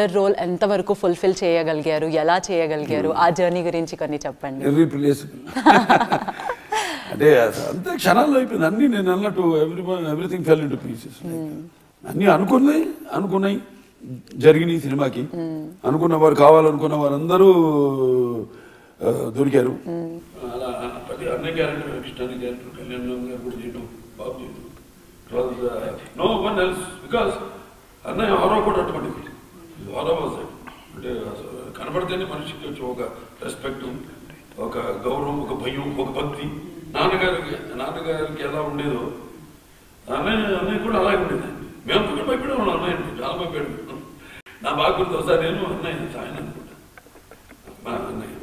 Daughter role ఎంతవరకు fulfil చేయగలిగారు ఎలా చేయగలిగారు ఆ జర్నీ గురించి కొన్ని చెప్పండి ఎవ్రీ ప్లేస్ అంటే అసలు అంతే క్షణాల్లో అయిపోయింది అన్నీ నేను అన్నట్టు every everything fell into pieces అన్నీ అనుకున్నాయి అనుకున్నాయి జరిగినాయి సినిమాకి అనుకున్న వారు కావాలనుకున్న వారందరూ ఆ, దొరికారు అలా ప్రతి అన్నయ్య క్యారెక్టర్ కృష్ణాని క్యారెక్టర్ కళ్యాణ్ రామ్ గారు కూడా చేయడం బాబు చేయడం నో వన్ ఎల్స్ బికాస్ అన్నయ్య హారో కూడా అటువంటిది హారో వాజ్ అంటే అసలు కనబడితేనే మనిషికి వచ్చి ఒక రెస్పెక్ట్ ఒక గౌరవం ఒక భయం ఒక భక్తి నాన్నగారికి నాన్నగారికి ఎలా ఉండేదో అన్నయ్య అన్నయ్య కూడా అలాగే ఉండేది మేము కూడా భయపడే ఉన్నాం అన్నయ్య చాలా భయపడాడు నా బాగా గుర్తు ఒకసారి నేను అన్నయ్య ఆయన అనుకుంటా మా అన్నయ్య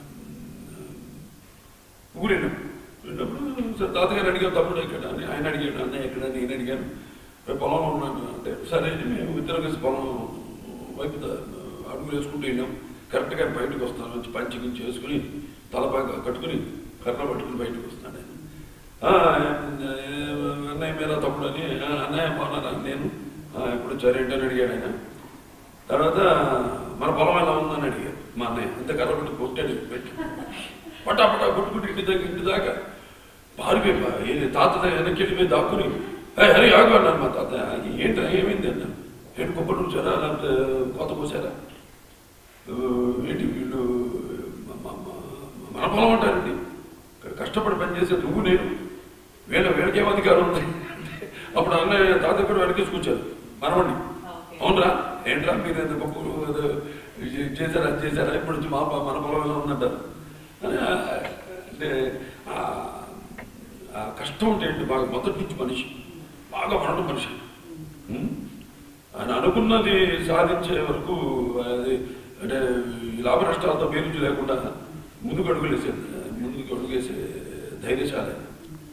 ఊరేను వెళ్ళినప్పుడు సరే తాతగారు అడిగారు తమ్ముడు ఎక్కడ అని ఆయన అడిగాడు అన్నయ్య ఎక్కడ అని నేను అడిగాను "రేపు పొలంలో ఉన్నాను అంటే సరే అని మేము ఇద్దరు కలిసి పొలం వైపు ద- అడుగులు వేసుకుంటూ వెళ్ళాం కరెక్ట్గా బయటకు వస్తాను మంచి పంచి గించి వేసుకుని తలపాగా కట్టుకుని కర్ర పట్టుకుని బయటకు వస్తాను నేను "ఆ, అన్నయ్య మీరా తమ్ముడు అని "ఆ, అన్నయ్య బాగున్నారా నేను "ఆ, ఎప్పుడు వచ్చారేంటి అని అడిగాడు ఆయన తర్వాత మన పొలం ఎలా ఉందని అడిగారు మా అన్నయ్య అంత కర్ర పెట్టి కొట్టాడు పెట్టి పటా పటా కొట్టుకుంటూ ఇంటి దగ్గర ఇంటి దాకా పారిపోయి ఏది తాత దగ్గర వెనక్కి వెళ్ళిపోయి దాక్కుని "ఏ, హరి ఆగు అన్నాను మా తాత ఏంటి ఏమైంది అన్నాను ఏంటి కొబ్బరి ఉంచారా లేకపోతే కోత పోసారా "ఊ, ఏంటి వీళ్ళు మ- మ- మ- మన పొలం అంటారండి ఇక్కడ కష్టపడి పనిచేసే నువ్వు నేను వీళ్ళ వీళ్ళకేం అధికారం ఉంది అప్పుడు అన్నయ్య తాత కూడా వెనకేసి కూర్చారు మనవండి అవునరా ఏంట్రా మీరు ఏదో గొప్ప ఏదో ఇది చేశారా అది చేశారా ఇప్పుడు వచ్చి మా మన పొలం ఎలా ఉందంటారు అని ఆ, అంటే ఆ- ఆ కష్టం అంటే ఏంటి బాగా మొదటి నుంచి మనిషి బాగా పడడం మనిషి ఉం? ఆయన అనుకున్నది సాధించే వరకు అది అంటే ఈ లాభ నష్టాలతో పేరు లేకుండా ముందుకు అడుగులు వేసేది ముందుకు అడుగు వేసే ధైర్యశాలి ఆయన.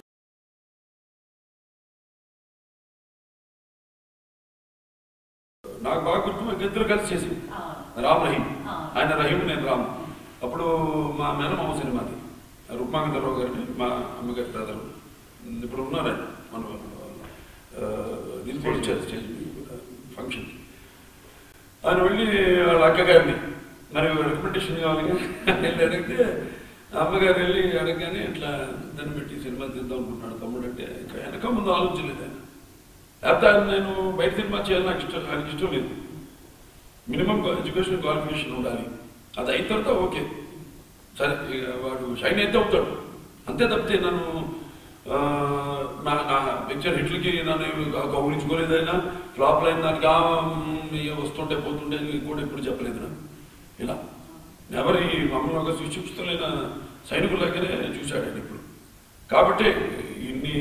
నాకు బాగా గుర్తు మా ఇద్దరు కలిసి చేసింది రామ్ రహీం ఆయన రహీం నేను రామ్ అప్పుడు మా మేనమామ సినిమాది రుక్మాంగరావు గారిని మా అమ్మగారి బ్రదర్ ఇప్పుడు ఉన్నారు ఆయన మన ఆ, దీనికి కూడా వచ్చారు స్టేజ్ ఫంక్షన్ ఆయన వెళ్ళి వాళ్ళ అక్కగారిని మరి రికమెండేషన్ కావాలి వెళ్ళి అడిగితే ఆ అమ్మగారు వెళ్ళి అడగగానే ఇట్లా దాన్ని పెట్టి సినిమా తీద్దాం అనుకుంటున్నాడు తమ్ముడు అంటే ఇంకా వెనక ముందు ఆలోచించలేదు ఆయన లేకపోతే ఆయన నేను బయట సినిమా చేయాలని నాకు ఇష్టం ఆయనకి ఇష్టం లేదు మినిమం ఎడ్యుకేషన్ క్వాలిఫికేషన్ ఉండాలి అది అయిన తర్వాత ఓకే సరే ఇక వాడు షైన్ అయితే అవుతాడు అంతే తప్పితే నన్ను ఆ, నా నా పిక్చర్ హిట్లకి నన్ను గ- గౌరవించుకోలేదైనా ఫ్లాప్ అయిన దానికి ఆ, మ్, ఇక వస్తుంటే పోతుంటే అని కూడా ఇప్పుడు చెప్పలేదు నాకు ఇలా ఎవరి మమ్మల్ని ఒక సుశిక్షితులైన సైనికులకనే చూశాడు ఆయన ఇప్పుడు కాబట్టి ఇన్ని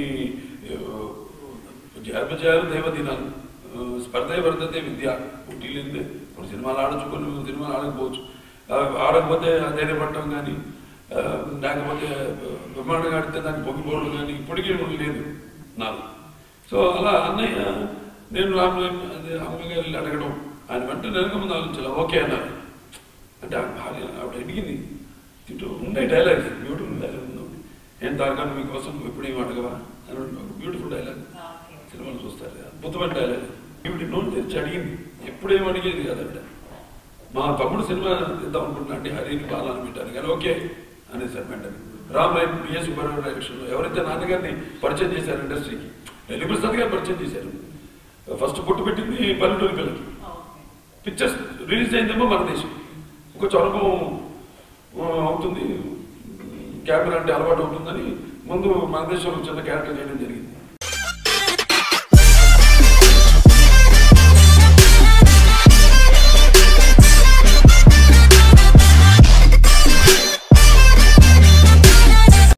జయపజయాలు దేవదినాలు ఆ, స్పర్ధే వర్ధతే విద్య పోటీ లేనిదే ఇప్పుడు సినిమాలు ఆడచ్చు కొన్ని సినిమాలు ఆడకపోవచ్చు ఆ, ఆడకపోతే ధైర్యపడటం కానీ ఆ, లేకపోతే బ్రహ్మాండంగా ఆడితే దానికి పొంగిపోవడం కానీ ఇప్పటికీ లేదు నాకు సో అలా అన్నయ్య నేను రామ్ అదే అమ్మగారు వెళ్ళి అడగడం ఆయన వెంటనే వెనక ముందు ఆలోచించాలి ఓకే అన్నారు అంటే ఆ భార్య ఆవిడ అడిగింది తింటూ ఉండే డైలాగ్స్ బ్యూటిఫుల్ డైలాగ్ ఉంది ఒకటి. ఏం తారకాను మీకోసం నువ్వు ఎప్పుడు ఏం అడగవా అని ఒక బ్యూటిఫుల్ డైలాగ్ సినిమాలు చూస్తారు అద్భుతమైన డైలాగ్ ఈవిడ నోటి తెరిచి అడిగింది ఎప్పుడేం అడిగేది కదా ఆవిడ మా తమ్ముడు సినిమా తీద్దాం అనుకుంటున్నా అంటే హరిని బాలని పెట్టారు కానీ ఓకే అనేసారు వెంటనే రామ్ రాయ్ బిఎస్ సుబ్బారావు డైరెక్షన్లో ఎవరైతే నాన్నగారిని పరిచయం చేశారు ఇండస్ట్రీకి ఢిల్లీ ప్రసాద్ గారు పరిచయం చేశారు ఫస్ట్ పుట్టు పెట్టింది పల్లెటూరి పిల్లకి పిక్చర్స్ రిలీజ్ అయిందేమో మన దేశం కొంచెం అనుభవం ఆ, అవుతుంది కెమెరా అంటే అలవాటు అవుతుందని ముందు మన దేశంలో చిన్న క్యారెక్టర్ చేయడం జరిగింది